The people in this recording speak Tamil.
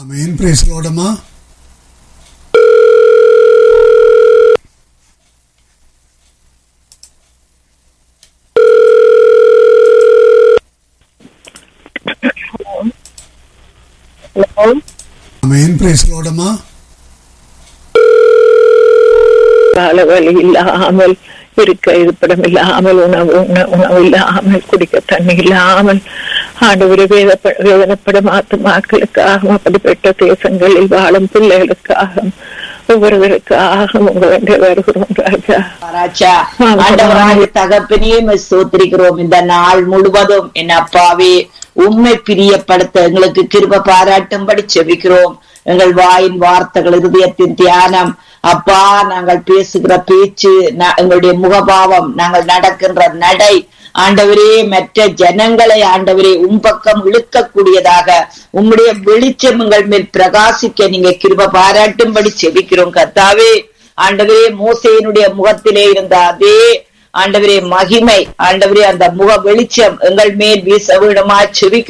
ஆமென் பிரைஸ் லோடமா ஹலோ ஆமென் பிரைஸ் லோடமா கால வலி இல்லாமல் இருக்க இருப்பிடம் இல்லாமல் உணவு உண- உணவு இல்லாமல் குடிக்க தண்ணி இல்லாமல் ஆண்டவரை வேதப்ப வேதனைப்படும் ஆத்துமாக்களுக்காக அப்படிப்பட்ட தேசங்களில் வாழும் பிள்ளைகளுக்காக ஒவ்வொருவருக்காக உங்க வேண்டிய வருகிறோம் ராஜா ராஜா ஆமா. ஆண்டவராக தகப்பனே உம்மை ஸ்தோத்திரிக்கிறோம் இந்த நாள் முழுவதும் என் அப்பாவே உண்மை பிரியப்படுத்த எங்களுக்கு கிருப பாராட்டும்படி செபிக்கிறோம் எங்கள் வாயின் வார்த்தைகள் இருதயத்தின் தியானம் அப்பா நாங்கள் பேசுகிற பேச்சு நா- எங்களுடைய முகபாவம் நாங்கள் நடக்கின்ற நடை ஆண்டவரே மற்ற ஜனங்களை ஆண்டவரே உம் பக்கம் இழுக்கக்கூடியதாக உம்முடைய வெளிச்சம் எங்கள் மேல் பிரகாசிக்க நீங்க கிருப பாராட்டும்படி செபிக்கிறோம் கர்த்தாவே ஆண்டவரே மோசையினுடைய முகத்திலே இருந்த அதே ஆண்டவரே மகிமை ஆண்டவரே அந்த முக வெளிச்சம் எங்கள் மேல் வீச விடமா செவிக்க